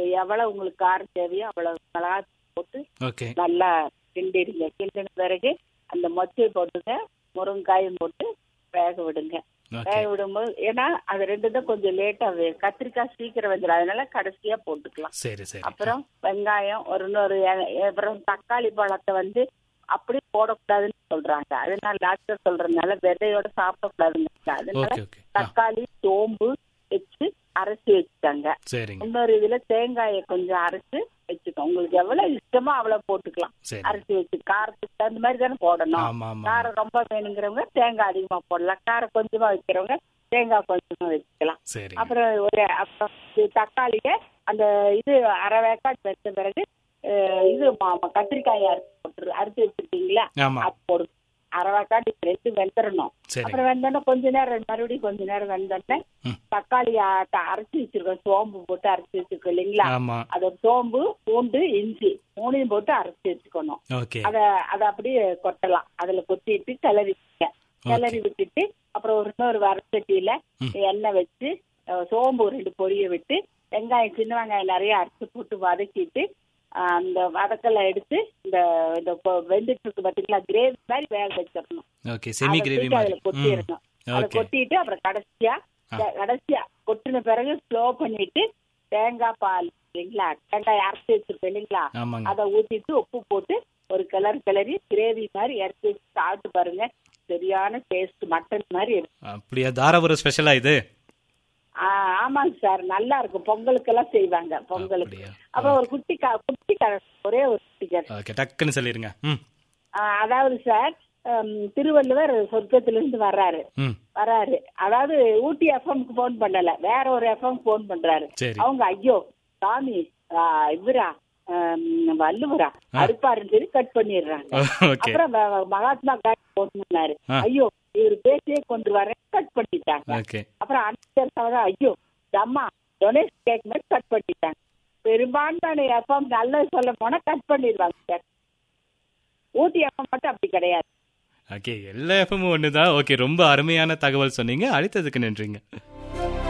எவ்வளவு உங்களுக்கு காரம் தேவையோ அவ்வளவு மிளகா போட்டு ஓகே நல்லா கிண்டிடுங்க கிண்டின பிறகு அந்த மொச்சை போட்டுங்க முருங்காயும் போட்டு வேக விடுங்க ஓகே வேக விடும்போது ஏன்னா அது ரெண்டு தான் கொஞ்சம் லேட்டா வேகும் கத்திரிக்காய் சீக்கிரம் வெந்துடும் அதனால கடைசியா போட்டுக்கலாம் சரி சரி அப்புறம் வெங்காயம் ஒரு இன்னொரு எ- அப்புறம் தக்காளி பழத்தை வந்து அப்படி போடக்கூடாதுன்னு சொல்றாங்க அதனால டாக்டர் சொல்றதுனால விதையோட சாப்பிடக்கூடாதுங்க அதனால ஓகே ஓகே ஆ தக்காளி சோம்பு வச்சு அரைச்சி வச்சுட்டாங்க சரிங்க இன்னொரு இதுல தேங்காயை கொஞ்சம் அரைச்சு வச்சுக்கோ உங்களுக்கு எவ்வளவு இஷ்டமோ அவ்வளவு போட்டுக்கலாம் சரி அரைச்சி வச்சு காரத்துக்கு தகுந்த மாதிரி தானே போடணும் ஆமா ஆமா காரம் ரொம்ப வேணுங்கிறவங்க தேங்காய் அதிகமா போடலாம் காரம் கொஞ்சமா வைக்கிறவங்க தேங்காய் கொஞ்சமா வச்சுக்கலாம் சரி அப்புறம் ஒரு அப்புறம் இது தக்காளிய அந்த இது அரை வேக்காடு வச்ச பிறகு அஹ், இது மா- மா- கத்திரிக்காயை அரைச்சு போட்டுரு அரைச்சு வச்சிருக்கீங்களா ஆமா அது போடு அரை வேக்காடு ரெண்டு வெந்துடணும் சரிங்க அப்புறம் வெந்தோடனே கொஞ்ச நேரம் மறுபடியும் கொஞ்ச நேரம் வெந்தோடனே ம். தக்காளி அ- த- அரைச்சு வச்சிருக்கோம் சோம்பு போட்டு அரைச்சு வச்சிருக்கோம் இல்லைங்களா ஆமா அத சோம்பு பூண்டு இஞ்சி மூணையும் போட்டு அரைச்சு வச்சுக்கணும் ஓகே அத அத அப்படியே கொட்டலாம் அதுல கொட்டிட்டு கிளறி விட்டுங்க. கிளறி விட்டுட்டு அப்புறம் ஒரு இன்னொரு வரச்சட்டியில ம். எண்ணெய் வச்சு அஹ், சோம்பு ஒரு ரெண்டு பொரிய விட்டு வெங்காயம் சின்ன வெங்காயம் நிறைய அரைச்சு போட்டு வதக்கிட்டு அஹ், அந்த வதக்கலை எடுத்து இந்த இந்த கொ- வெந்துட்டு இருக்கு பாத்தீங்களா கிரேவி மாதிரி வேக வச்சிடணும் ஓகே செமி அதை கிரேவி தூக்கி மாதிரி அதுல கொட்டிடணும் அதை ஓகே கொட்டிட்டு அப்புறம் கடைசியா ஆ. க- கடைசியா கொட்டின பிறகு ஸ்லோ பண்ணிட்டு தேங்காய் பால் இல்லைங்களா தேங்காய் அரைச்சி வச்சிருக்கோம் இல்லைங்களா ஆமாங்க அதை ஊத்திட்டு உப்பு போட்டு ஒரு கிளறு கிளறி கிரேவி மாதிரி இறச்சி வச்சு சாப்பிட்டு பாருங்க சரியான டேஸ்ட் மட்டன் மாதிரி இருக்கும் அப்படியா தாராபுரம் ஸ்பெஷலா இது ஆ, ஆமாங்க சார் நல்லா இருக்கும் பொங்கலுக்கெல்லாம் செய்வாங்க பொங்கலுக்கு அப்படியா அப்புறம் ஒரு குட்டி கா- குட்டி கதை ஒரே ஒரு குட்டி கதை ஓகே டக்குன்னு சொல்லிருங்க ம் ஆ, அதாவது சார் ஹம், திருவள்ளுவர் சொர்க்கத்திலிருந்து வர்றாரு ம் வராரு அதாவது ஊட்டி எஃப்எம்க்கு போன் பண்ணல வேற ஒரு எஃப்எம் போன் பண்றாரு சரி அவங்க ஐயோ சாமி ஆ, இவரா ஆம், வள்ளுவரா அறுப்பாருன்னு சொல்லி கட் பண்ணிடுறாங்க ஓகே அப்புறம் ம- மகாத்மா காந்தி போன் பண்ணாரு ஆ. ஐயோ இவர் பேசியே கொண்டு வரேன் கட் பண்ணிட்டாங்க ஓகே அப்புறம் அன்பர் ஐயோ அம்மா டொனேஷன் கேக் மாதிரி கட் பண்ணிட்டாங்க பெரும்பான்மையான எஃப்எம் நல்லது சொல்ல போனா கட் பண்ணிடுவாங்க சார் ஊட்டி எஃப்எம் மட்டும் அப்படி கிடையாது ஓகே எல்லா எஃப்எம்மும் ஒன்று தான் ஓகே ரொம்ப அருமையான தகவல் சொன்னீங்க அழைத்ததுக்கு நன்றிங்க